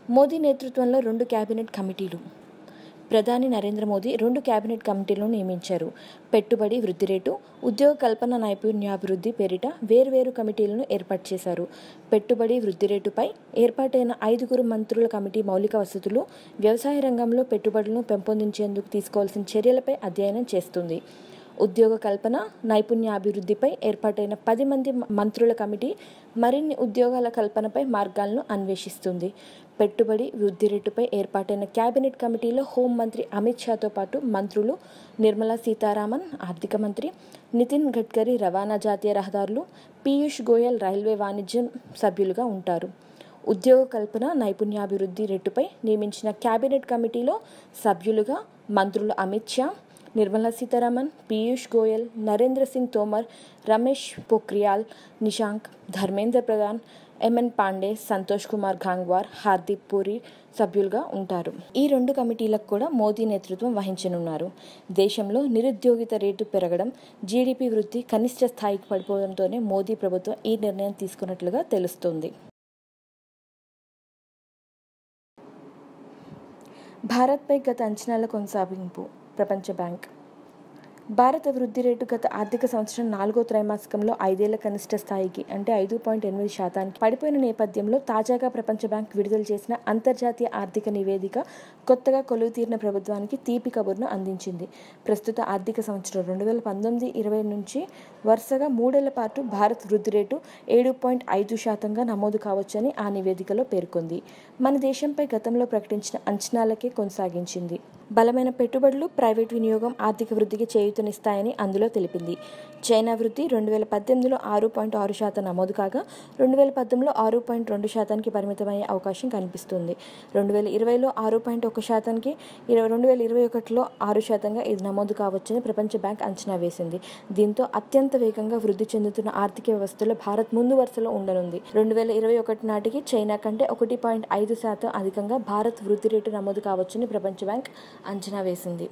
మోదీ నేతృత్వంలో రెండు కేబినెట్ కమిటీలు ప్రధాని నరేంద్ర మోదీ రెండు కేబినెట్ కమిటీలను నియమించారు పెట్టుబడి వృద్ధి రేటు ఉద్యోగ కల్పన నైపుణ్యాభివృద్ధి పేరిట వేర్వేరు కమిటీలను ఏర్పాటు చేశారు పెట్టుబడి వృద్ధి రేటుపై ఏర్పాటైన ఐదుగురు మంత్రుల కమిటీ మౌలిక వసతులు వ్యవసాయ రంగంలో పెట్టుబడులను పెంపొందించేందుకు తీసుకోవాల్సిన చర్యలపై అధ్యయనం చేస్తుంది ఉద్యోగ కల్పన నైపుణ్యాభివృద్ధిపై ఏర్పాటైన పది మంది మంత్రుల కమిటీ మరిన్ని ఉద్యోగాల కల్పనపై మార్గాలను అన్వేషిస్తుంది పెట్టుబడి వృద్ధి రేటుపై ఏర్పాటైన కేబినెట్ కమిటీలో హోంమంత్రి అమిత్ షాతో పాటు మంత్రులు నిర్మలా సీతారామన్ ఆర్థిక మంత్రి నితిన్ గడ్కరీ రవాణా జాతీయ రహదారులు పీయూష్ గోయల్ రైల్వే వాణిజ్యం సభ్యులుగా ఉంటారు ఉద్యోగ కల్పన నైపుణ్యాభివృద్ధి రేటుపై నియమించిన కేబినెట్ కమిటీలో సభ్యులుగా మంత్రులు అమిత్ షా నిర్మలా సీతారామన్ పీయూష్ గోయల్ నరేంద్ర సింగ్ తోమర్ రమేష్ పొఖ్రియాల్ నిశాంక్ ధర్మేంద్ర ప్రధాన్ ఎంఎన్ పాండే సంతోష్ కుమార్ గాంగ్వార్ హార్దీప్ పూరి సభ్యులుగా ఉంటారు ఈ రెండు కమిటీలకు కూడా మోదీ నేతృత్వం వహించనున్నారు దేశంలో నిరుద్యోగిత రేటు పెరగడం జీడీపీ వృద్ధి కనిష్ట స్థాయికి పడిపోవడంతోనే మోదీ ప్రభుత్వం ఈ నిర్ణయం తీసుకున్నట్లుగా తెలుస్తోంది భారత్పై గత అంచనాల కొనసాగింపు ప్రపంచ బ్యాంక్ భారత వృద్ధి రేటు గత ఆర్థిక సంవత్సరం నాలుగో త్రైమాసికంలో ఐదేళ్ల కనిష్ట స్థాయికి అంటే ఐదు పాయింట్ ఎనిమిది శాతానికి పడిపోయిన నేపథ్యంలో తాజాగా ప్రపంచ బ్యాంక్ విడుదల చేసిన అంతర్జాతీయ ఆర్థిక నివేదిక కొత్తగా కొలువు తీరిన ప్రభుత్వానికి తీపి కబుర్ను అందించింది ప్రస్తుత ఆర్థిక సంవత్సరం రెండు వేల పంతొమ్మిది ఇరవై నుంచి వరుసగా మూడేళ్ల పాటు భారత్ వృద్ధి రేటు ఏడు పాయింట్ ఐదు శాతంగా నమోదు కావచ్చని ఆ నివేదికలో పేర్కొంది మన దేశంపై గతంలో ప్రకటించిన అంచనాలకే కొనసాగించింది బలమైన పెట్టుబడులు ప్రైవేట్ వినియోగం ఆర్థిక వృద్ధికి చేయూతనిస్తాయని అందులో తెలిపింది చైనా వృద్ధి రెండు వేల పద్దెనిమిదిలో ఆరు పాయింట్ ఆరు శాతం నమోదు కాగా రెండు వేల పద్దెనిమిదిలో ఆరు పాయింట్ రెండు శాతానికి పరిమితమయ్యే అవకాశం కనిపిస్తుంది రెండు వేల ఇరవైలో ఆరు పాయింట్ ఒక శాతానికి ఇరవై రెండు వేల ఇరవై ఒకటిలో ఆరు శాతంగా ఇది నమోదు కావచ్చని ప్రపంచ బ్యాంక్ అంచనా వేసింది దీంతో అత్యంత వేగంగా వృద్ధి చెందుతున్న ఆర్థిక వ్యవస్థలో భారత్ ముందు వరుసలో ఉండనుంది రెండు వేల ఇరవై ఒకటి నాటికి చైనా కంటే ఒకటి పాయింట్ ఐదు శాతం అధికంగా భారత్ వృద్ధి రేటు నమోదు కావచ్చని ప్రపంచ బ్యాంక్ అంచనా వేసింది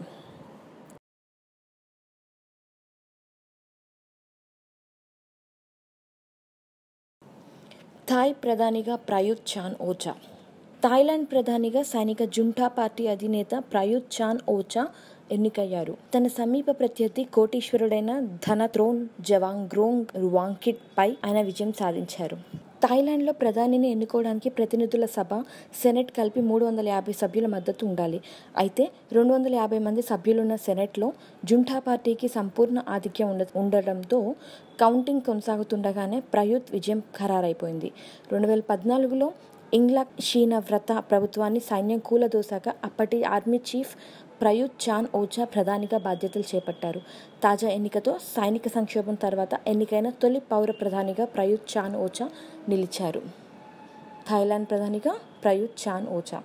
థాయ్ ప్రధానిగా ప్రయుత్ చాన్ ఓచా థాయిలాండ్ ప్రధానిగా సైనిక జుంటా పార్టీ అధినేత ప్రయుత్ చాన్ ఓచా ఎన్నికయ్యారు తన సమీప ప్రత్యర్థి కోటీశ్వరుడైన ధనత్రోన్ జవాంగ్రోంగ్ రువాంకిట్ పై ఆయన విజయం సాధించారు థాయిలాండ్లో ప్రధానిని ఎన్నుకోవడానికి ప్రతినిధుల సభ సెనెట్ కలిపి మూడు వందల యాభై సభ్యుల మద్దతు ఉండాలి అయితే రెండు వందల యాభై మంది సభ్యులున్న సెనెట్లో జుంఠా పార్టీకి సంపూర్ణ ఆధిక్యం ఉండ ఉండడంతో కౌంటింగ్ కొనసాగుతుండగానే ప్రయుత్ విజయం ఖరారైపోయింది రెండు వేల పద్నాలుగులో ఇంగ్లా షీన వ్రత ప్రభుత్వాన్ని సైన్యం కూలదోశాక అప్పటి ఆర్మీ చీఫ్ ప్రయుత్ చాన్ ఓచా ప్రధానిగా బాధ్యతలు చేపట్టారు తాజా ఎన్నికతో సైనిక సంక్షోభం తర్వాత ఎన్నికైన తొలి పౌర ప్రధానిగా ప్రయుత్ చాన్ ఓచా నిలిచారు థాయిలాండ్ ప్రధానిగా ప్రయుత్ చాన్ ఓచా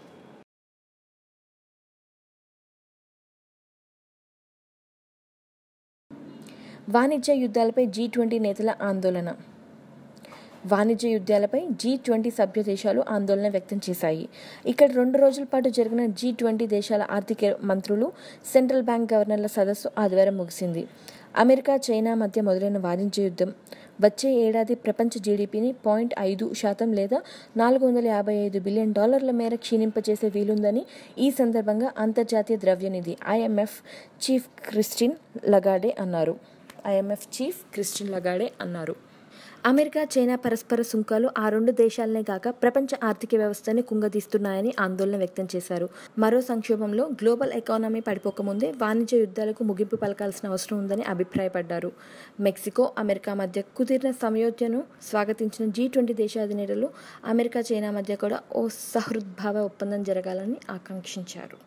వాణిజ్య యుద్ధాలపై జీ ట్వంటీ నేతల ఆందోళన వాణిజ్య యుద్ధాలపై జీ ట్వంటీ సభ్య దేశాలు ఆందోళన వ్యక్తం చేశాయి ఇక్కడ రెండు రోజుల పాటు జరిగిన జీ ట్వంటీ దేశాల ఆర్థిక మంత్రులు సెంట్రల్ బ్యాంక్ గవర్నర్ల సదస్సు ఆదివారం ముగిసింది అమెరికా చైనా మధ్య మొదలైన వాణిజ్య యుద్ధం వచ్చే ఏడాది ప్రపంచ జీడిపిని పాయింట్ ఐదు శాతం లేదా నాలుగు వందల యాభై ఐదు బిలియన్ డాలర్ల మేర క్షీణింపచేసే వీలుందని ఈ సందర్భంగా అంతర్జాతీయ ద్రవ్యనిధి ఐఎంఎఫ్ చీఫ్ క్రిస్టిన్ లగాడే అన్నారు ఐఎంఎఫ్ చీఫ్ క్రిస్టిన్ లగాడే అన్నారు అమెరికా చైనా పరస్పర సుంకాలు ఆ రెండు దేశాలనే కాక ప్రపంచ ఆర్థిక వ్యవస్థని కుంగదీస్తున్నాయని ఆందోళన వ్యక్తం చేశారు మరో సంక్షోభంలో గ్లోబల్ ఎకానమీ పడిపోకముందే వాణిజ్య యుద్ధాలకు ముగింపు పలకాల్సిన అవసరం ఉందని అభిప్రాయపడ్డారు మెక్సికో అమెరికా మధ్య కుదిరిన సమయోధ్యను స్వాగతించిన జీ ట్వంటీ దేశాధినేతలు అమెరికా చైనా మధ్య కూడా ఓ సహృద్భావ ఒప్పందం జరగాలని ఆకాంక్షించారు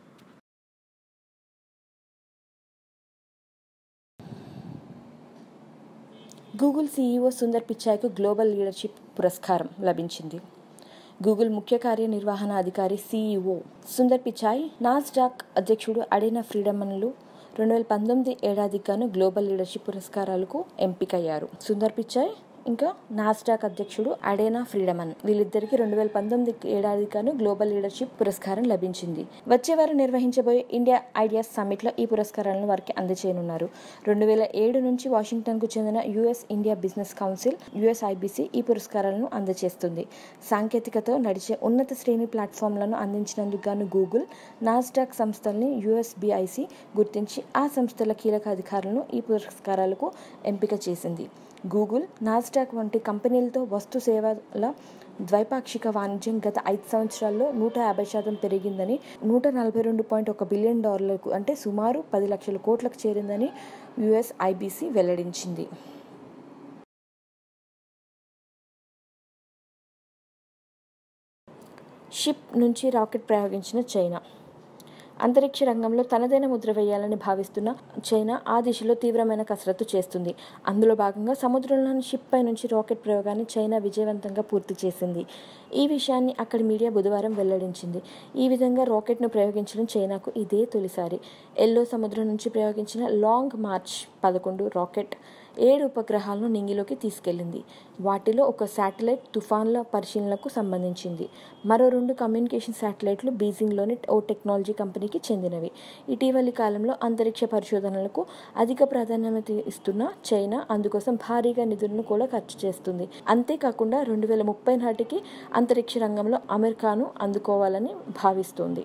గూగుల్ సీఈఓ సుందర్ పిచాయ్కు గ్లోబల్ లీడర్షిప్ పురస్కారం లభించింది గూగుల్ ముఖ్య కార్యనిర్వహణ అధికారి సీఈఓ సుందర్ పిచాయ్ నాస్డాక్ అధ్యక్షుడు అడినా ఫ్రీడమన్లు రెండు వేల పంతొమ్మిది ఏడాదికి గాను గ్లోబల్ లీడర్షిప్ పురస్కారాలకు ఎంపికయ్యారు సుందర్ పిచాయ్ ఇంకా నాస్డాక్ అధ్యక్షుడు అడేనా ఫ్రీడమన్ వీళ్ళిద్దరికి రెండు వేల పంతొమ్మిది ఏడాది గాను గ్లోబల్ లీడర్షిప్ పురస్కారం లభించింది వచ్చే వారం నిర్వహించబోయే ఇండియా ఐడియాస్ సమ్మిట్లో ఈ పురస్కారాలను వారికి అందజేయనున్నారు రెండు వేల ఏడు నుంచి వాషింగ్టన్కు చెందిన US India business council USIBC ఈ పురస్కారాలను అందజేస్తుంది సాంకేతికతో నడిచే ఉన్నత శ్రేణి ప్లాట్ఫామ్లను అందించినందుకు గాను గూగుల్ నాస్డాక్ సంస్థల్ని యుఎస్బిఐసి గుర్తించి ఆ సంస్థల కీలక అధికారులను ఈ పురస్కారాలకు ఎంపిక చేసింది గూగుల్ నాస్డాక్ వంటి కంపెనీలతో వస్తు సేవల ద్వైపాక్షిక వాణిజ్యం గత ఐదు సంవత్సరాల్లో నూట యాభై శాతం పెరిగిందని నూట నలభై రెండు పాయింట్ ఒక బిలియన్ డాలర్లకు అంటే సుమారు పది లక్షల కోట్లకు చేరిందని యుఎస్ ఐబీసీ వెల్లడించింది షిప్ నుంచి రాకెట్ ప్రయోగించిన చైనా అంతరిక్ష రంగంలో తనదైన ముద్ర వేయాలని భావిస్తున్న చైనా ఆ దిశలో తీవ్రమైన కసరత్తు చేస్తుంది అందులో భాగంగా సముద్రంలోని షిప్ పై నుంచి రాకెట్ ప్రయోగాన్ని చైనా విజయవంతంగా పూర్తి చేసింది ఈ విషయాన్ని అక్కడి మీడియా బుధవారం వెల్లడించింది ఈ విధంగా రాకెట్ను ప్రయోగించడం చైనాకు ఇదే తొలిసారి ఎల్లో సముద్రం నుంచి ప్రయోగించిన లాంగ్ మార్చ్ పదకొండు రాకెట్ ఏడు ఉపగ్రహాలను నింగిలోకి తీసుకెళ్లింది వాటిలో ఒక శాటిలైట్ తుఫాన్ల పరిశీలనకు సంబంధించింది మరో రెండు కమ్యూనికేషన్ శాటిలైట్లు బీజింగ్లోని ఓ టెక్నాలజీ కంపెనీకి చెందినవి ఇటీవలి కాలంలో అంతరిక్ష పరిశోధనలకు అధిక ప్రాధాన్యత ఇస్తున్న చైనా అందుకోసం భారీగా నిధులను కూడా ఖర్చు చేస్తుంది అంతేకాకుండా రెండు వేల ముప్పై నాటికి అంతరిక్ష రంగంలో అమెరికాను అందుకోవాలని భావిస్తోంది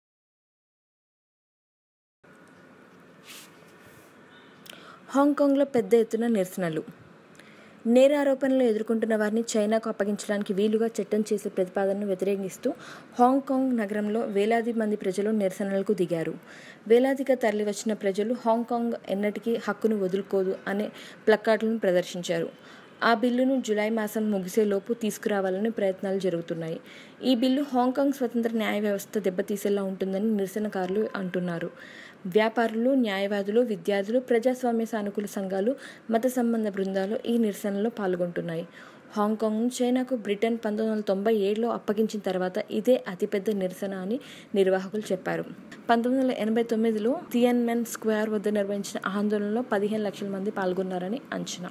హాంకాంగ్లో పెద్ద ఎత్తున నిరసనలు నేరారోపణలు ఎదుర్కొంటున్న వారిని చైనాకు అప్పగించడానికి వీలుగా చట్టం చేసే ప్రతిపాదనను వ్యతిరేకిస్తూ హాంకాంగ్ నగరంలో వేలాది మంది ప్రజలు నిరసనలకు దిగారు వేలాదిగా తరలివచ్చిన ప్రజలు హాంకాంగ్ ఎన్నటికీ హక్కును వదులుకోదు అనే ప్లకార్డులను ప్రదర్శించారు ఆ బిల్లును జులై మాసం ముగిసేలోపు తీసుకురావాలని ప్రయత్నాలు జరుగుతున్నాయి ఈ బిల్లు హాంకాంగ్ స్వతంత్ర న్యాయ వ్యవస్థ దెబ్బతీసేలా ఉంటుందని నిరసనకారులు అంటున్నారు వ్యాపారులు న్యాయవాదులు విద్యార్థులు ప్రజాస్వామ్య సానుకూల సంఘాలు మత సంబంధ బృందాలు ఈ నిరసనలో పాల్గొంటున్నాయి హాంకాంగ్ను చైనాకు బ్రిటన్ పంతొమ్మిది వందల తొంభై ఏడులో అప్పగించిన తర్వాత ఇదే అతిపెద్ద నిరసన అని నిర్వాహకులు చెప్పారు పంతొమ్మిది వందల ఎనభై తొమ్మిదిలో తియన్మెన్ స్క్వేర్ వద్ద నిర్వహించిన ఆందోళనలో పదిహేను లక్షల మంది పాల్గొన్నారని అంచనా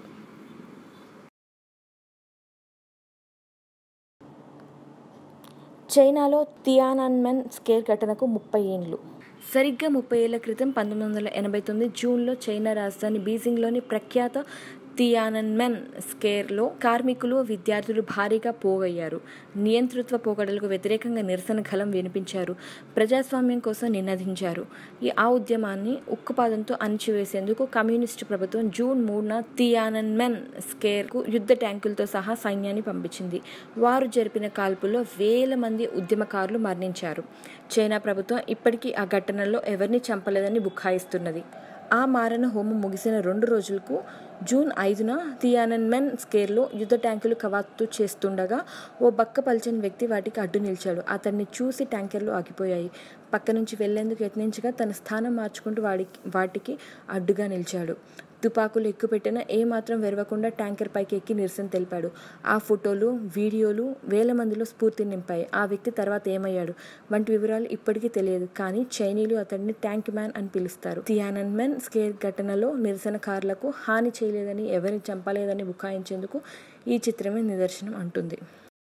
చైనాలో తియానన్మెన్ స్కేర్ ఘటనకు ముప్పై ఏండ్లు సరిగ్గా ముప్పై ఏళ్ల క్రితం పంతొమ్మిది వందల ఎనభై తొమ్మిది జూన్లో చైనా రాజధాని బీజింగ్లోని ప్రఖ్యాత తియానన్మెన్ స్కేర్లో కార్మికులు విద్యార్థులు భారీగా పోగయ్యారు నియంతృత్వ పోకడలకు వ్యతిరేకంగా నిరసన గలం వినిపించారు ప్రజాస్వామ్యం కోసం నినదించారు ఈ ఆ ఉద్యమాన్ని ఉక్కుపాదంతో అణిచివేసేందుకు కమ్యూనిస్టు ప్రభుత్వం జూన్ మూడున తియానన్మెన్ స్కేర్కు యుద్ధ ట్యాంకులతో సహా సైన్యాన్ని పంపించింది వారు జరిపిన కాల్పుల్లో వేల మంది ఉద్యమకారులు మరణించారు చైనా ప్రభుత్వం ఇప్పటికీ ఆ ఘటనలో ఎవరిని చంపలేదని బుకాయిస్తున్నది ఆ మారణ హోమం ముగిసిన రెండు రోజులకు జూన్ ఐదున తియానన్మెన్ స్కేర్లో యుద్ధ ట్యాంకులు కవాతు చేస్తుండగా ఓ బక్క పల్చని వ్యక్తి వాటికి అడ్డు నిలిచాడు అతన్ని చూసి ట్యాంకర్లు ఆగిపోయాయి పక్క నుంచి వెళ్లేందుకు యత్నించగా తన స్థానం మార్చుకుంటూ వాడికి వాటికి అడ్డుగా నిలిచాడు తుపాకులు ఎక్కుపెట్టిన ఏమాత్రం వెరవకుండా ట్యాంకర్ పైకి ఎక్కి నిరసన తెలిపాడు ఆ ఫోటోలు వీడియోలు వేల మందిలో స్ఫూర్తిని నింపాయి ఆ వ్యక్తి తర్వాత ఏమయ్యాడు వంటి వివరాలు ఇప్పటికీ తెలియదు కానీ చైనీయులు అతడిని ట్యాంక్ మ్యాన్ అని పిలుస్తారు తియానన్ మెన్ స్కేర్ ఘటనలో నిరసనకారులకు హాని చేయలేదని ఎవరిని చంపలేదని బుకాయించేందుకు ఈ చిత్రమే నిదర్శనం అంటుంది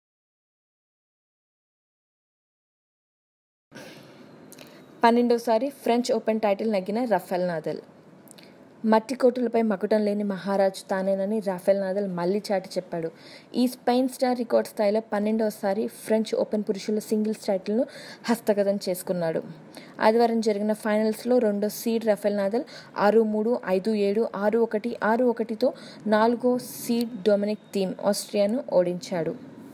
పన్నెండోసారి ఫ్రెంచ్ ఓపెన్ టైటిల్ నెగ్గిన రఫెల్ నాదల్ మట్టి కోటులపై మకుటం లేని మహారాజు తానేనని రాఫెల్ నాదల్ మళ్ళీ చాటి చెప్పాడు ఈ స్పెయిన్ స్టార్ రికార్డ్ స్థాయిలో పన్నెండవసారి ఫ్రెంచ్ ఓపెన్ పురుషుల సింగిల్స్ టైటిల్ను హస్తగతం చేసుకున్నాడు ఆదివారం జరిగిన ఫైనల్స్లో రెండో సీడ్ రఫెల్ నాదల్ ఆరు మూడు ఐదు ఏడు ఆరు ఒకటి ఆరు ఒకటితో నాలుగో సీడ్ డొమినిక్ థీమ్ ఆస్ట్రియాను ఓడించాడు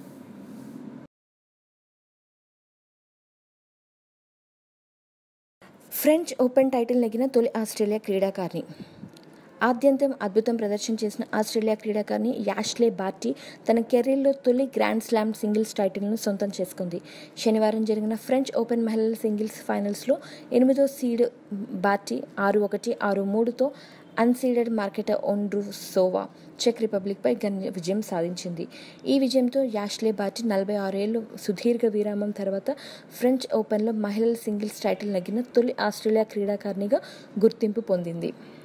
ఫ్రెంచ్ ఓపెన్ టైటిల్ నెగ్గిన తొలి ఆస్ట్రేలియా క్రీడాకారిణి ఆద్యంతం అద్భుతం ప్రదర్శన చేసిన ఆస్ట్రేలియా క్రీడాకారిణి యాష్లే బార్టీ తన కెరీర్లో తొలి గ్రాండ్ స్లామ్ సింగిల్స్ టైటిల్ను సొంతం చేసుకుంది శనివారం జరిగిన ఫ్రెంచ్ ఓపెన్ మహిళల సింగిల్స్ ఫైనల్స్లో ఎనిమిదో సీడ్ బార్టీ ఆరు ఒకటి ఆరు మూడుతో అన్సీడెడ్ మార్కెటర్ ఒండ్రుసోవా చెక్ రిపబ్లిక్పై ఘన విజయం సాధించింది ఈ విజయంతో యాష్లే బార్టీ నలభై ఆరేళ్లు సుదీర్ఘ విరామం తర్వాత ఫ్రెంచ్ ఓపెన్లో మహిళల సింగిల్స్ టైటిల్ నెగ్గిన తొలి ఆస్ట్రేలియా క్రీడాకారిణిగా గుర్తింపు పొందింది